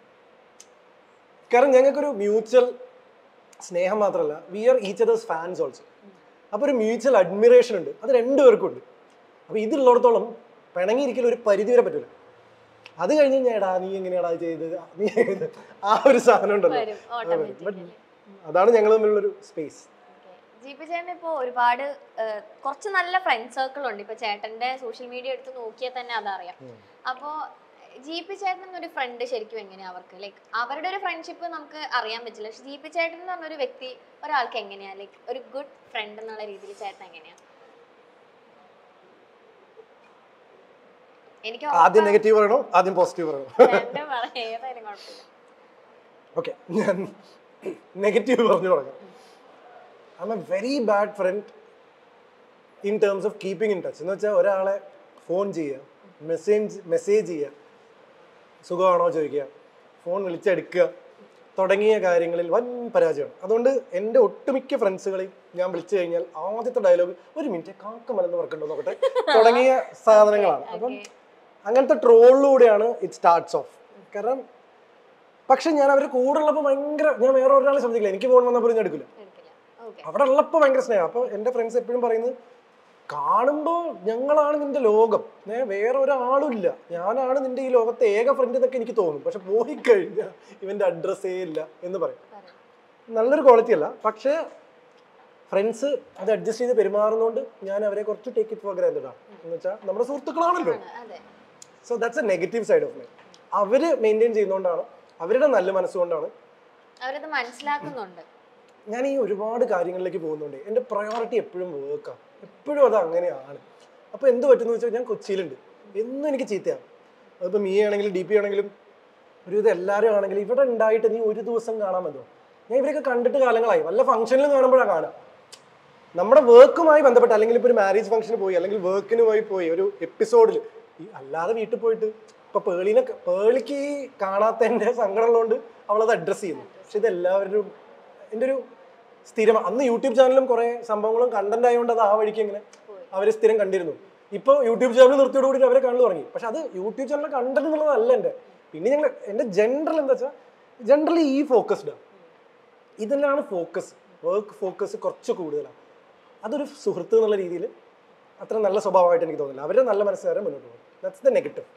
കാരണം ഞങ്ങൾക്കൊരു മ്യൂച്വൽ സ്നേഹം മാത്രമല്ല we are each others fans also അപ്പോൾ ഒരു മ്യൂച്വൽ അഡ്മിറേഷൻ ഉണ്ട് അത് രണ്ടുപേർക്കും ഉണ്ട് അപ്പോൾ ഇതുള്ളിടത്തോളം പിണങ്ങിയിരിക്കൽ ഒരു പരിധി വരെ പറ്റില്ല അത് കഴിഞ്ഞ് ഞാൻ എടാ നീ എങ്ങനെയാടാ ഇത് ചെയ്തത് നീ ചെയ്തത് ആ ഒരു സാധനം ഉണ്ടല്ലോ വരും But ഓട്ടോമാറ്റിക്കലി അതാണ് ഞങ്ങൾ തമ്മിലുള്ളൊരു സ്പേസ് ജീപ്പി ചേട്ടൻ ഇപ്പോൾ ഒരുപാട് ഏഹ്, കുറച്ച് നല്ല ഫ്രണ്ട് സർക്കിൾ ഉണ്ട് ഇപ്പൊ ചേട്ടന്റെ സോഷ്യൽ മീഡിയ എടുത്ത് നോക്കിയാൽ തന്നെ അതറിയാം അപ്പോ ജീപ്പി ചേട്ടൻ എന്നൊരു ഫ്രണ്ട് ശരിക്കും എങ്ങനെയാ അവർക്ക് ലൈക്ക് അവരുടെ ഒരു ഫ്രണ്ട്ഷിപ്പ് നമുക്ക് അറിയാൻ പറ്റില്ല പക്ഷെ ജീപ്പി ചേട്ടൻ എന്ന് പറഞ്ഞൊരു വ്യക്തി ഒരാൾക്ക് എങ്ങനെയാ ലൈക്ക് ഒരു ഗുഡ് ഫ്രണ്ട് എന്നുള്ള രീതിയിൽ ചേട്ടൻ എങ്ങനെയാ എനിക്ക് ആദ്യം നെഗറ്റീവ് പറയണോ ആദ്യം പോസിറ്റീവ് പറയണോ രണ്ടും പറയാം ഏതായാലും കുഴപ്പമില്ല ഓക്കെ ഞാൻ നെഗറ്റീവ് പറഞ്ഞു തുടങ്ങാം I'm a very bad friend in terms of keeping in touch എന്ന് വെച്ചാൽ ഒരാളെ ഫോൺ ചെയ്യുക മെസ്സേജ് മെസ്സേജ് ചെയ്യുക സുഖമാണോ ചോദിക്കുക ഫോൺ വിളിച്ചെടുക്കുക തുടങ്ങിയ കാര്യങ്ങളിൽ വൻ പരാജയമാണ് അതുകൊണ്ട് എൻ്റെ ഒട്ടുമിക്ക ഫ്രണ്ട്സുകളെയും ഞാൻ വിളിച്ചു കഴിഞ്ഞാൽ ആദ്യത്തെ ഡയലോഗ് ഒരു മിനിറ്റ് കാക്ക മലന്ന് പറക്കണ്ടോ നോക്കട്ടെ തുടങ്ങിയ സാധനങ്ങളാണ് അപ്പം അങ്ങനത്തെ ട്രോളിലൂടെയാണ് ഇറ്റ് സ്റ്റാർട്ട്സ് ഓഫ് കാരണം പക്ഷെ ഞാൻ അവരുടെ കൂടെ ഉള്ളപ്പോൾ ഭയങ്കര ഞാൻ വേറെ ഒരാളെ ശ്രദ്ധിക്കില്ല എനിക്ക് ഫോൺ വന്നാൽ പോലും ഞാൻ എടുക്കില്ല എടുക്കില്ല ഓക്കെ അവിടെ ഉള്ളപ്പോൾ ഭയങ്കര സ്നേഹം അപ്പോൾ എൻ്റെ ഫ്രണ്ട്സ് എപ്പോഴും പറയുന്നത് കാണുമ്പോൾ ഞങ്ങളാണ് നിന്റെ ലോകം ഏ വേറെ ഒരാളും ഇല്ല ഞാനാണ് നിന്റെ ഈ ലോകത്തെ ഏക ഫ്രണ്ട് എന്നൊക്കെ എനിക്ക് തോന്നും പക്ഷെ പോയി കഴിഞ്ഞാൽ ഇവന്റെ അഡ്രസ്സേ ഇല്ല എന്ന് പറയും നല്ലൊരു ക്വാളിറ്റി അല്ല പക്ഷേ ഫ്രണ്ട്സ് അത് അഡ്ജസ്റ്റ് ചെയ്ത് പെരുമാറുന്നതുകൊണ്ട് ഞാൻ അവരെ കുറച്ച് ടേക്ക് ഇറ്റ് ഫോർ ഗ്രാൻഡഡ് ആണ് എന്ന് വെച്ചാൽ നമ്മുടെ സുഹൃത്തുക്കളാണല്ലോ അതെ so that's a negative side of my അവര് മെയിൻറ്റെയിൻ ചെയ്യുന്നതുകൊണ്ടാണ് അവരുടെ നല്ല മനസ്സുകൊണ്ടാണ് അവരത് മനസ്സിലാക്കുന്നുണ്ട് ഞാൻ ഈ ഒരുപാട് കാര്യങ്ങളിലേക്ക് പോകുന്നുണ്ട് എൻ്റെ പ്രയോറിറ്റി എപ്പോഴും വർക്കാണ് എപ്പോഴും അത് അങ്ങനെയാണ് അപ്പോൾ എന്ത് പറ്റുമെന്ന് വെച്ചാൽ ഞാൻ കൊച്ചിയിലുണ്ട് എന്നും എനിക്ക് ചീത്തയാണ് അതിപ്പോൾ മീ ആണെങ്കിലും ഡി പി ആണെങ്കിലും ഒരു ഇത് എല്ലാവരും ആണെങ്കിലും ഇവിടെ ഉണ്ടായിട്ട് നീ ഒരു ദിവസം കാണാൻ മതിയോ ഞാൻ ഇവരൊക്കെ കണ്ടിട്ട് കാലങ്ങളായി വല്ല ഫംഗ്ഷനിലും കാണുമ്പോഴാണ് കാണാം നമ്മുടെ വർക്കുമായി ബന്ധപ്പെട്ട് അല്ലെങ്കിൽ ഇപ്പോൾ ഒരു മാരേജ് ഫംഗ്ഷന് പോയി അല്ലെങ്കിൽ വർക്കിന് പോയി പോയി ഒരു എപ്പിസോഡിൽ ഈ അല്ലാതെ വീട്ടിൽ പോയിട്ട് ഇപ്പൊ പേളിനെ പേളിക്ക് ഈ കാണാത്തതിന്റെ സങ്കടം ഉള്ളതുകൊണ്ട് അവളത് അഡ്രസ്സ് ചെയ്യുന്നു പക്ഷെ ഇത് എല്ലാവരും എൻ്റെ ഒരു സ്ഥിരം അന്ന് യൂട്യൂബ് ചാനലും കുറെ സംഭവങ്ങളും കണ്ടന്റ് ആയതുകൊണ്ട് അത് ആ വഴിക്ക് ഇങ്ങനെ അവർ സ്ഥിരം കണ്ടിരുന്നു ഇപ്പോൾ യൂട്യൂബ് ചാനൽ നിർത്തിയോട് കൂടി അവരെ കാണു തുടങ്ങി പക്ഷെ അത് യൂട്യൂബ് ചാനൽ കണ്ടന്റ് എന്നുള്ളതല്ല എൻ്റെ പിന്നെ ഞങ്ങൾ എൻ്റെ ജനറൽ എന്താ വെച്ചാൽ ജനറലി ഈ ഫോക്കസ്ഡ് ആണ് ഇതിലാണ് ഫോക്കസ് വർക്ക് ഫോക്കസ് കുറച്ച് കൂടുതലാണ് അതൊരു സുഹൃത്ത് എന്നുള്ള രീതിയിൽ അത്ര നല്ല സ്വഭാവമായിട്ട് എനിക്ക് തോന്നുന്നില്ല അവരുടെ നല്ല മനസ്സുകാരെ മുന്നോട്ട് പോകും ദാറ്റ്സ് ദ നെഗറ്റീവ്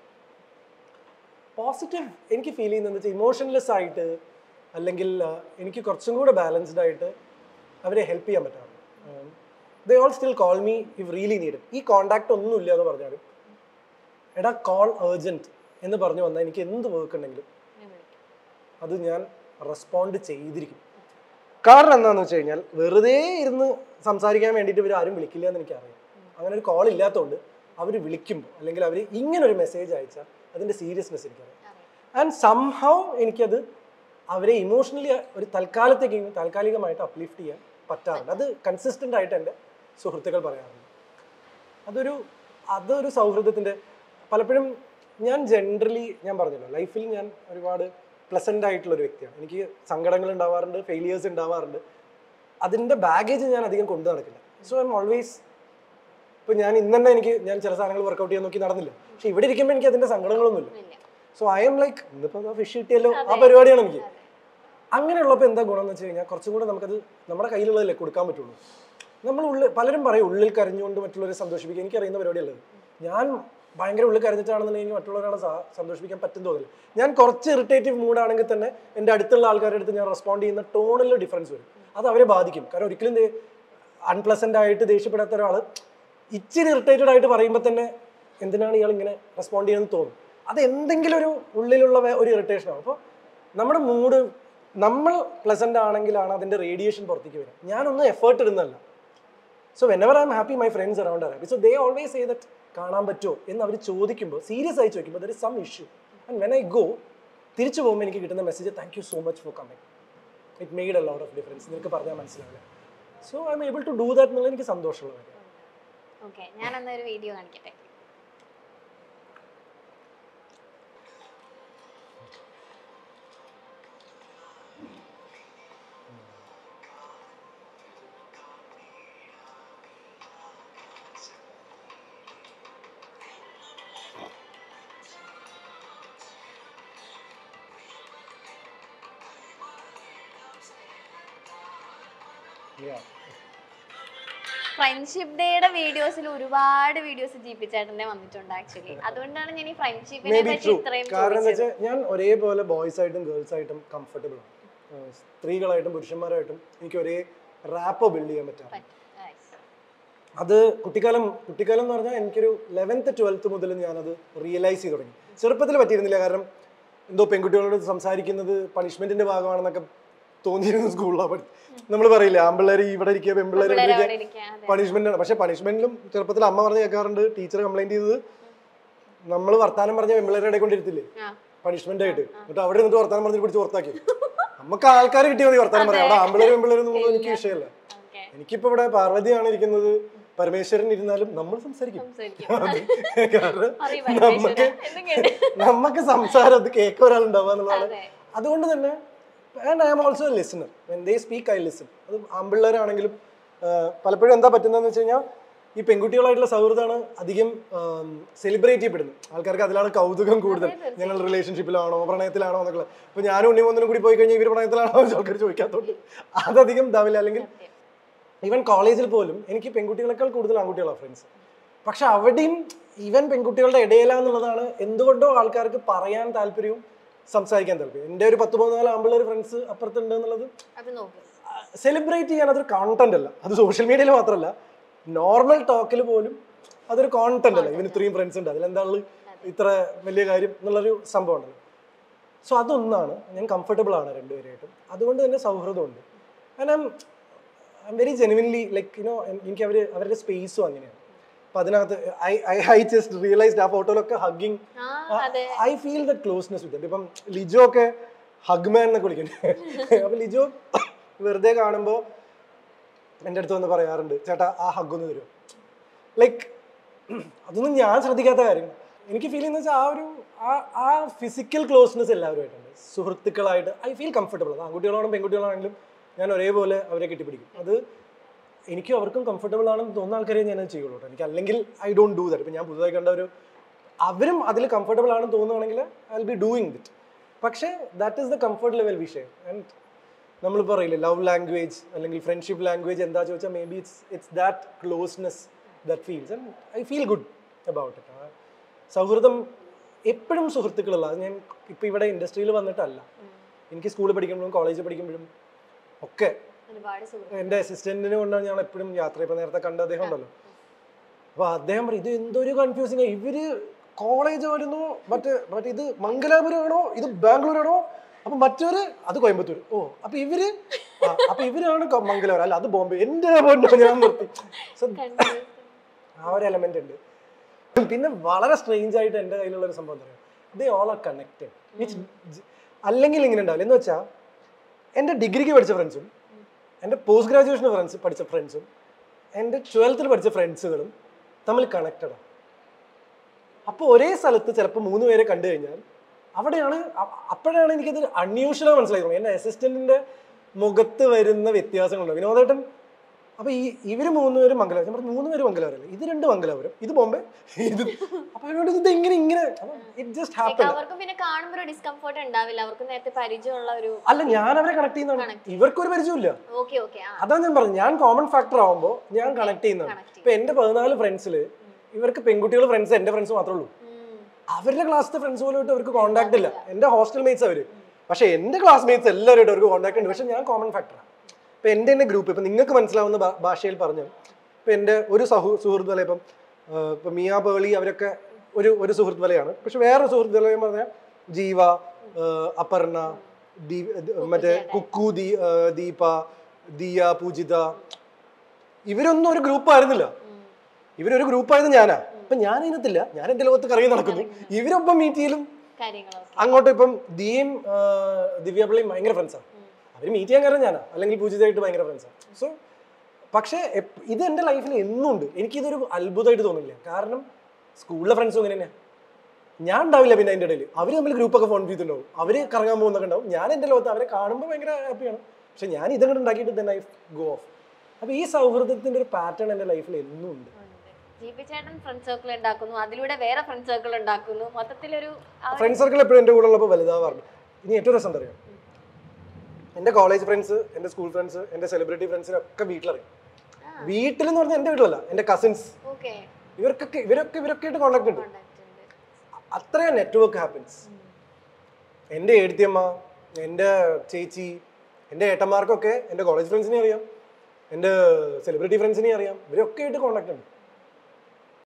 പോസിറ്റീവ് എനിക്ക് ഫീൽ ചെയ്യുന്നത് വെച്ചാൽ ഇമോഷൻലെസ് ആയിട്ട് അല്ലെങ്കിൽ ആ, എനിക്ക് കുറച്ചും കൂടെ ബാലൻസ്ഡ് ആയിട്ട് അവരെ ഹെൽപ്പ് ചെയ്യാൻ പറ്റാറുണ്ട് they all still call me if really need ഈ കോണ്ടാക്ട് ഒന്നും ഇല്ല എന്ന് പറഞ്ഞാലും എടാ കോൾ ഏർജൻറ്റ് എന്ന് പറഞ്ഞു വന്നാൽ എനിക്ക് എന്ത് വർക്ക് ഉണ്ടെങ്കിലും അത് ഞാൻ റെസ്പോണ്ട് ചെയ്തിരിക്കും കാരണം എന്താണെന്ന് വെച്ച് കഴിഞ്ഞാൽ വെറുതെ ഇരുന്ന് സംസാരിക്കാൻ വേണ്ടിയിട്ട് ഇവർ ആരും വിളിക്കില്ല എന്ന് എനിക്കറിയാം അങ്ങനെ ഒരു കോൾ ഇല്ലാത്തതുകൊണ്ട് അവർ വിളിക്കുമ്പോൾ അല്ലെങ്കിൽ അവർ ഇങ്ങനെ ഒരു മെസ്സേജ് അയച്ചാൽ അതിൻ്റെ സീരിയസ്നെസ് എനിക്കറിയാം ആൻഡ് സംഹൗ എനിക്കത് അവരെ ഇമോഷണലി ഒരു തൽക്കാലത്തേക്ക് താൽക്കാലികമായിട്ട് അപ്ലിഫ്റ്റ് ചെയ്യാൻ പറ്റാറുണ്ട് അത് കൺസിസ്റ്റൻ്റ് ആയിട്ട് എൻ്റെ സുഹൃത്തുക്കൾ പറയാറുണ്ട് അതൊരു അതൊരു സൗഹൃദത്തിൻ്റെ പലപ്പോഴും ഞാൻ ജനറലി ഞാൻ പറഞ്ഞല്ലോ ലൈഫിൽ ഞാൻ ഒരുപാട് പ്ലസൻ്റ് ആയിട്ടുള്ള ഒരു വ്യക്തിയാണ് എനിക്ക് സങ്കടങ്ങൾ ഉണ്ടാവാറുണ്ട് ഫെയിലിയേഴ്സ് ഉണ്ടാവാറുണ്ട് അതിൻ്റെ ബാഗേജ് ഞാൻ അധികം കൊണ്ടു നടക്കില്ല സോ ഐ എം ഓൾവേസ് ഇപ്പം ഞാൻ ഇന്ന് തന്നെ എനിക്ക് ഞാൻ ചില സാധനങ്ങൾ വർക്കൗട്ട് ചെയ്യാൻ നോക്കി നടന്നില്ല പക്ഷെ ഇവിടെ ഇരിക്കുമ്പോൾ എനിക്ക് അതിൻ്റെ സങ്കടങ്ങളൊന്നുമില്ല ഇല്ല സോ ഐ എം ലൈക്ക് ഇന്നിപ്പോൾ ഫിഷ് കിട്ടിയല്ലോ ആ പരിപാടിയാണ് എനിക്ക് അങ്ങനെയുള്ളപ്പോൾ എന്താ ഗുണം എന്ന് വെച്ച് കഴിഞ്ഞാൽ കുറച്ചും കൂടെ നമുക്കത് നമ്മുടെ കയ്യിലുള്ളതല്ലേ കൊടുക്കാൻ പറ്റുള്ളൂ നമ്മൾ ഉള്ളിൽ പലരും പറയും ഉള്ളിൽ കരഞ്ഞുകൊണ്ട് മറ്റുള്ളവരെ സന്തോഷിപ്പിക്കുക എനിക്കറിയുന്ന പരിപാടിയല്ലത് ഞാൻ ഭയങ്കര ഉള്ളിൽ കരഞ്ഞിട്ടാണെന്നുണ്ടെങ്കിൽ മറ്റുള്ളവരാണ് സ- സന്തോഷിപ്പിക്കാൻ പറ്റും തോന്നില്ല ഞാൻ കുറച്ച് ഇറിറ്റേറ്റീവ് മൂഡാണെങ്കിൽ തന്നെ എൻ്റെ അടുത്തുള്ള ആൾക്കാരുടെ അടുത്ത് ഞാൻ റെസ്പോണ്ട് ചെയ്യുന്ന ടോണിൽ ഡിഫറൻസ് വരും അത് അവരെ ബാധിക്കും കാരണം ഒരിക്കലും അൺപ്ലസൻ്റ് ആയിട്ട് ദേഷ്യപ്പെടാത്ത ഒരാൾ ഇച്ചിരി ഇറിറ്റേറ്റഡ് ആയിട്ട് പറയുമ്പോൾ തന്നെ എന്തിനാണ് ഇയാൾ ഇങ്ങനെ റെസ്പോണ്ട് ചെയ്യുന്നത് തോന്നും അത് എന്തെങ്കിലും ഒരു ഉള്ളിലുള്ള വേ- ഒരു ഇറിറ്റേഷൻ ആവും അപ്പോൾ നമ്മുടെ മൂഡ് നമ്മൾ പ്ലസൻ്റ് ആണെങ്കിലാണ് അതിൻ്റെ റേഡിയേഷൻ പുറത്തേക്ക് വരിക ഞാനൊന്നും എഫേർട്ട് ഇടുന്നതല്ല so whenever I'm happy my friends around are happy so they always say that കാണാൻ പറ്റുമോ എന്ന് അവർ ചോദിക്കുമ്പോൾ സീരിയസ് ആയി ചോദിക്കുമ്പോൾ there is some issue and when I go തിരിച്ചു പോകുമ്പോൾ എനിക്ക് കിട്ടുന്ന message thank you so much for coming it made a lot of difference നിനക്ക് പറഞ്ഞാൽ മനസ്സിലാവില്ല so I'm able to do that എന്നുള്ള എനിക്ക് സന്തോഷമുള്ള കാര്യം ഓക്കെ ഞാൻ എന്നാ ഒരു വീഡിയോ കാണിക്കട്ടെ Yeah. ഫ്രണ്ട്ഷിപ്പ് ഡേയുടെ വീഡിയോസിൽ ഒരുപാട് വീഡിയോസ് ജീപ്പിച്ചേട്ടന്റെ വന്നിട്ടുണ്ട് ആക്ച്വലി അതുകൊണ്ടാണ് ഞാൻ ഈ ഫ്രണ്ട്ഷിപ്പിനെ മേ ബി പറ്റി ട്രൂ ഇത്രയും കാരണം എന്താ ചോദിച്ചത് വെച്ചാൽ ഞാൻ ഒരേപോലെ ബോയ്സ് ആയിട്ടും ഗേൾസ് ആയിട്ടും കംഫർട്ടബിൾ ആണ് ഏഹ് സ്ത്രീകളായിട്ടും പുരുഷന്മാരായിട്ടും എനിക്ക് ഒരേ റാപ്പോ ബിൽഡ് ചെയ്യാൻ പറ്റാറ് പറ്റും. Nice. അത് കുട്ടിക്കാലം കുട്ടിക്കാലം എന്ന് പറഞ്ഞാൽ എനിക്കൊരു ലെവൻത്ത് ട്വൽത്ത് മുതൽ ഞാനത് റിയലൈസ് ചെയ്ത് തുടങ്ങി ചെറുപ്പത്തിൽ പറ്റിയിരുന്നില്ല കാരണം എന്തോ പെൺകുട്ടികളോട് സംസാരിക്കുന്നത് പണിഷ്മെന്റിന്റെ ഭാഗമാണെന്നൊക്കെ തോന്നിയിരുന്നു സ്കൂളിലാണ് നമ്മൾ പറയില്ല ആമ്പിള്ളേർ ഇവിടെ ഇരിക്കുക പെൺപിള്ളേർ ഇവിടെ പിള്ളേര് ഇരിക്കുക അവിടെ ഇരിക്കുക, അതെ. പണിഷ്മെന്റ് ആണ് പക്ഷെ പണിഷ്മെന്റിലും ചെറുപ്പത്തിൽ അമ്മ പറഞ്ഞ് കേൾക്കാറുണ്ട് ടീച്ചർ കംപ്ലൈന്റ് ചെയ്തത് നമ്മൾ വർത്താനം പറഞ്ഞ പെമ്പിള്ളേരെ ഇടയിൽ കൊണ്ടിരുത്തില്ലേ ആ. പണിഷ്മെന്റ് ആയിട്ട് എന്നിട്ട് അവിടെ നിന്നിട്ട് വർത്താനം പറഞ്ഞിട്ട് പിടിച്ച് പുറത്താക്കി നമുക്ക് ആൾക്കാർ കിട്ടിയാൽ മതി വർത്താനം പറയാം അവിടെ ആമ്പിള്ളേരും പെമ്പിള്ളേരും ഒന്നും എനിക്ക് വിഷയമല്ല Okay. എനിക്കിപ്പോ ഇവിടെ പാർവതിയാണ് ഇരിക്കുന്നത് പരമേശ്വരൻ ഇരുന്നാലും നമ്മൾ സംസാരിക്കും സംസാരിക്കും. കാരണം അറിയും നമുക്ക് പരമേശ്വരൻ. എന്നും കേട്ട്. നമുക്ക് സംസാരം അത് കേൾക്കാൻ ഒരാളുണ്ടാവുക എന്നുള്ളതാണ് അതെ. അതുകൊണ്ട് തന്നെ and I am also listener when they speak I listen അത് ആമ്പിള്ളേരാണെങ്കിലും ആഹ്, പലപ്പോഴും എന്താ പറ്റുന്നതെന്ന് വെച്ച് കഴിഞ്ഞാൽ ഈ പെൺകുട്ടികളായിട്ടുള്ള സൗഹൃദമാണ് അധികം സെലിബ്രേറ്റ് ചെയ്യപ്പെടുന്നത് ആൾക്കാർക്ക് അതിലാണ് കൗതുകം കൂടുതൽ ഞങ്ങൾ റിലേഷൻഷിപ്പിലാണോ പ്രണയത്തിലാണോ എന്നൊക്കെ ഇപ്പൊ ഞാനും ഉണ്ണിമൊന്നിനും കൂടി പോയി കഴിഞ്ഞാൽ ഇവർ പ്രണയത്തിലാണോ എന്ന് ആൾക്കാർ ചോദിക്കാത്തതുകൊണ്ട് അതധികം ഇതാവില്ല അല്ലെങ്കിൽ ഈവൻ കോളേജിൽ പോലും എനിക്ക് പെൺകുട്ടികളെക്കാൾ കൂടുതൽ ആൺകുട്ടികളാണ് ഫ്രണ്ട്സ് പക്ഷെ അവിടെയും ഈവൻ പെൺകുട്ടികളുടെ ഇടയിലാന്നുള്ളതാണ് എന്തുകൊണ്ടോ ആൾക്കാർക്ക് പറയാൻ താല്പര്യവും സംസാരിക്കാൻ താല്പര്യം എൻ്റെ ഒരു പത്ത് പതിനാല് ആമ്പിള്ളേർ ഫ്രണ്ട്സ് അപ്പുറത്തുണ്ട് എന്നുള്ളത് അത് നോക്കും സെലിബ്രേറ്റ് ചെയ്യാൻ അതൊരു കോണ്ടന്റ് അല്ല അത് സോഷ്യൽ മീഡിയയിൽ മാത്രമല്ല നോർമൽ ടോക്കിൽ പോലും അതൊരു കോണ്ടന്റ് അല്ല ഇവന് ഇത്രയും ഫ്രണ്ട്സ് ഉണ്ട് അതിലെന്താണ് ഇത്ര വലിയ കാര്യം എന്നുള്ളൊരു സംഭവം ഉണ്ടല്ലോ സോ അതൊന്നാണ് ഞാൻ കംഫർട്ടബിൾ ആണ് രണ്ടുപേരായിട്ടും അതുകൊണ്ട് തന്നെ സൗഹൃദമുണ്ട് കാരണം I'm very genuinely like you know എനിക്ക് അവർ അവരുടെ സ്പേസും അങ്ങനെയാണ് അപ്പം അതിനകത്ത് I I I just realized ആ ഫോട്ടോയിലൊക്കെ ഹഗ്ഗിങ് ആ അതെ I feel the closeness with ഇപ്പം ലിജോ ഒക്കെ ഹഗ്മാൻ എന്നൊക്കെ വിളിക്കുന്നത് അപ്പൊ ലിജോ വെറുതെ കാണുമ്പോൾ എൻ്റെ അടുത്ത് വന്ന് പറയാറുണ്ട് ചേട്ടാ ആ ഹഗ് ഒന്ന് തരുമോ ലൈക്ക് അതൊന്നും ഞാൻ ശ്രദ്ധിക്കാത്ത കാര്യം എനിക്ക് ഫീൽ ചെയ്യുന്ന വെച്ചാൽ ആ ഒരു ആ ആ ഫിസിക്കൽ ക്ലോസ്നെസ് എല്ലാവരുമായിട്ടുണ്ട് സുഹൃത്തുക്കളായിട്ട് ഐ ഫീൽ കംഫർട്ടബിൾ അത് ആൺകുട്ടികളാണെങ്കിലും പെൺകുട്ടികളാണെങ്കിലും ഞാൻ ഒരേപോലെ അവരെ കെട്ടിപ്പിടിക്കും അത് എനിക്കും അവർക്കും കംഫർട്ടബിൾ ആണെന്ന് തോന്നുന്ന ആൾക്കാരെ ഞാൻ അത് ചെയ്യുള്ളൂ കേട്ടോ എനിക്ക് അല്ലെങ്കിൽ ഐ ഡോണ്ട് ഡൂ ദാറ്റ് ഇപ്പം ഞാൻ പുതുതായി കണ്ട ഒരു അവരും അതിൽ കംഫർട്ടബിൾ ആണെന്ന് തോന്നുകയാണെങ്കിൽ I will be doing it പക്ഷേ that is the comfort level we share and നമ്മളിപ്പോൾ അറിയില്ലേ ലവ് ലാംഗ്വേജ് അല്ലെങ്കിൽ ഫ്രണ്ട്ഷിപ്പ് ലാംഗ്വേജ് എന്താ ചോദിച്ചാൽ maybe it's it's that closeness that feels and I feel good about it സൗഹൃദം എപ്പോഴും സുഹൃത്തുക്കളുള്ള അത് ഞാൻ ഇപ്പം ഇവിടെ ഇൻഡസ്ട്രിയിൽ വന്നിട്ടല്ല എനിക്ക് സ്കൂളിൽ പഠിക്കുമ്പോഴും കോളേജിൽ പഠിക്കുമ്പോഴും ഒക്കെ ഒരുപാട് സുഹൃത്തുക്കൾ എൻ്റെ അസിസ്റ്റന്റിനെ കൊണ്ടാണ് ഞാൻ എപ്പോഴും യാത്ര ഇപ്പം നേരത്തെ കണ്ട അദ്ദേഹം ഉണ്ടല്ലോ അപ്പോൾ അദ്ദേഹം പറയും ഇത് എന്തൊരു കൺഫ്യൂസിങ് ഇവര് കോളേജ് വരുന്നു മറ്റേ മറ്റേ ഇത് മംഗലാപുരമാണോ ഇത് ബാംഗ്ലൂരാണോ അപ്പൊ മറ്റൊരു അത് കോയമ്പത്തൂർ ഓ അപ്പൊ ഇവര് ആ, അപ്പൊ ഇവരാണ് കൊ- മംഗലാപുരം അല്ല അത് ബോംബെ എന്റെ പൊന്നോ ഞാൻ നിർത്തി So, ആ ഒരു എലമെന്റ് ഉണ്ട് പിന്നെ വളരെ സ്ട്രേഞ്ച് ആയിട്ട് എൻ്റെ കയ്യിലുള്ള ഒരു സംഭവം പറയാം they all are connected which അല്ലെങ്കിൽ ഇങ്ങനെ ഉണ്ടാവില്ല എന്ന് വെച്ചാൽ എൻ്റെ ഡിഗ്രിക്ക് പഠിച്ച ഫ്രണ്ട്സും എൻ്റെ പോസ്റ്റ് ഗ്രാജുവേഷന് ഫ്രണ്ട്സ് പഠിച്ച ഫ്രണ്ട്സും എൻ്റെ ട്വൽത്തിൽ പഠിച്ച ഫ്രണ്ട്സുകളും തമ്മിൽ കണക്റ്റഡാണ് അപ്പോൾ ഒരേ സ്ഥലത്ത് ചിലപ്പോൾ മൂന്ന് പേരെ കണ്ടു കഴിഞ്ഞാൽ അവിടെയാണ് അ- അപ്പോഴാണ് എനിക്കത് അൺയൂഷ്വലായി മനസ്സിലായത് എൻ്റെ അസിസ്റ്റന്റിന്റെ മുഖത്ത് വരുന്ന വ്യത്യാസങ്ങളുണ്ട് വിനോദേട്ടൻ അപ്പൊ ഈ ഇവര് മൂന്നുപേരും മംഗലാപുരം ഞാൻ പറഞ്ഞു മൂന്ന് പേര് മംഗലാപുരം ഇത് രണ്ട് മംഗലാപുരം ഇത് ബോംബെ ഇത് അപ്പൊ അവരോട് ഇത് എങ്ങനെ ഇങ്ങനെ ഇറ്റ് ജസ്റ്റ് ഹാപ്പൻ അവർക്കും പിന്നെ കാണുമ്പോൾ ഒരു ഡിസ്കംഫർട്ട് ഉണ്ടാവില്ല അവർക്ക് നേരത്തെ പരിചയമുള്ള ഒരു അല്ല ഞാൻ അവരെ കണക്ട് ചെയ്യുന്നതാണ് ഇവർക്കൊരു പരിചയമില്ല ഓക്കെ ഓക്കെ ആ അതാണ് ഞാൻ പറഞ്ഞത് ഞാൻ കോമൺ ഫാക്ടർ ആവുമ്പോൾ ഞാൻ കണക്ട് ചെയ്യുന്നതാണ് connect ചെയ്യും. ഇപ്പൊ എന്റെ പതിനാല് ഫ്രണ്ട്സിൽ ഇവർക്ക് പെൺകുട്ടികൾ ഫ്രണ്ട്സ് എന്റെ ഫ്രണ്ട്സ് മാത്രമേ ഉള്ളൂ ഉം. അവരുടെ ക്ലാസ്സിലെ ഫ്രണ്ട്സ് പോലും അവർക്ക് കോൺടാക്ട് ഇല്ല എന്റെ ഹോസ്റ്റൽ മേറ്റ്സ് അവര് പക്ഷെ എന്റെ ക്ലാസ്മേറ്റ്സ് എല്ലാവരും അവർക്ക് കോൺടാക്ട് ഉണ്ട് പക്ഷെ ഞാൻ കോമൺ ഫാക്ടറാണ് ഇപ്പൊ എന്റെ തന്നെ ഗ്രൂപ്പ് ഇപ്പൊ നിങ്ങൾക്ക് മനസ്സിലാവുന്ന ഭാ- ഭാഷയിൽ പറഞ്ഞു ഇപ്പൊ എന്റെ ഒരു സഹു സുഹൃത്ത് വലയം ഇപ്പം ആ, ഇപ്പൊ മിയ പേളി അവരൊക്കെ ഒരു ഒരു സുഹൃത്ത് വലയാണ് പക്ഷെ വേറൊരു സുഹൃത്ത് വലയം പറഞ്ഞാൽ ജീവ ആ, അപർണ ദീ- മറ്റേ കുക്കു ദീ ആ, ദീപ ദിയ പൂജിത ഇവരൊന്നും ഒരു ഗ്രൂപ്പ് ആയിരുന്നില്ല ഉം. ഇവരൊരു ഗ്രൂപ്പ് ആയത് ഞാനാ അപ്പൊ ഞാൻ ഇതിനകത്തില്ല ഞാൻ എന്റെ ലോകത്ത് കറങ്ങി നടക്കുന്നു ഇവരൊപ്പം മീറ്റ് ചെയ്യലും കാര്യങ്ങളൊക്കെ അങ്ങോട്ട് ഇപ്പം ദിയയും ആ, ദിവ്യപിള്ളയും ഭയങ്കര ഫ്രണ്ട്സാണ് ഉം. അവർ മീറ്റ് ചെയ്യാൻ കാരണം ഞാനാ അല്ലെങ്കിൽ പൂജിതമായിട്ട് ഭയങ്കര ഫ്രണ്ട്സാണ് സോ പക്ഷേ എപ്പ്- ഇത് എൻ്റെ ലൈഫിൽ എന്നും ഉണ്ട് എനിക്കിതൊരു അത്ഭുതമായിട്ട് തോന്നുന്നില്ല കാരണം സ്കൂളിലെ ഫ്രണ്ട്സും ഇങ്ങനെ തന്നെയാണ് ഞാൻ ഉണ്ടാവില്ല പിന്നെ അതിൻ്റെ ഇടയിൽ അവർ തമ്മിൽ ഗ്രൂപ്പൊക്കെ ഫോൺ ചെയ്തിട്ടുണ്ടാവും അവർ കറങ്ങാൻ പോകുന്നൊക്കെ ഉണ്ടാവും ഞാൻ എൻ്റെ ലോകത്ത് അവരെ കാണുമ്പോൾ ഭയങ്കര ഹാപ്പിയാണ് പക്ഷെ ഞാൻ ഇതങ്ങോട്ട് ഉണ്ടാക്കിയിട്ട് തന്നെ ഐ ഗോ ഓഫ് അപ്പോൾ ഈ സൗഹൃദത്തിൻ്റെ ഒരു പാറ്റേൺ എൻ്റെ ലൈഫിൽ എന്നും ഉണ്ട് ഉണ്ട്. ജി പി ചേട്ടൻ ഫ്രണ്ട് സർക്കിൾ ഉണ്ടാക്കുന്നു അതിലൂടെ വേറെ ഫ്രണ്ട് സർക്കിൾ ഉണ്ടാക്കുന്നു മൊത്തത്തിലൊരു ആ ഒരു- ഫ്രണ്ട് സർക്കിൾ എപ്പോഴും എൻ്റെ കൂടെ ഉള്ളപ്പോൾ വലുതാവാറുണ്ട് ഇനി ഏറ്റവും രസം അറിയാം എൻ്റെ കോളേജ് ഫ്രണ്ട്സ് എൻ്റെ സ്കൂൾ ഫ്രണ്ട്സ് എൻ്റെ സെലിബ്രിറ്റി ഫ്രണ്ട്സിനൊക്കെ വീട്ടിലറിയാം ആ. വീട്ടിലെന്ന് പറഞ്ഞാൽ എൻ്റെ വീട്ടിലല്ല എൻ്റെ കസിൻസ് ഓക്കെ ഇവർക്കൊക്കെ ഇവരൊക്കെ ഇവരൊക്കെ ആയിട്ട് കോൺടാക്ട് ഉണ്ട് കോണ്ടാക്ട് ഉണ്ട് അത്രയും നെറ്റ്വർക്ക് ഹാപ്പൻസ് ഉം. എൻ്റെ എഴുത്തിയമ്മ എൻ്റെ ചേച്ചി എൻ്റെ ഏട്ടന്മാർക്കൊക്കെ എൻ്റെ കോളേജ് ഫ്രണ്ട്സിനെ അറിയാം എൻ്റെ സെലിബ്രിറ്റി ഫ്രണ്ട്സിനെ അറിയാം ഇവരൊക്കെ ആയിട്ട് കോൺടാക്ട് ഉണ്ട്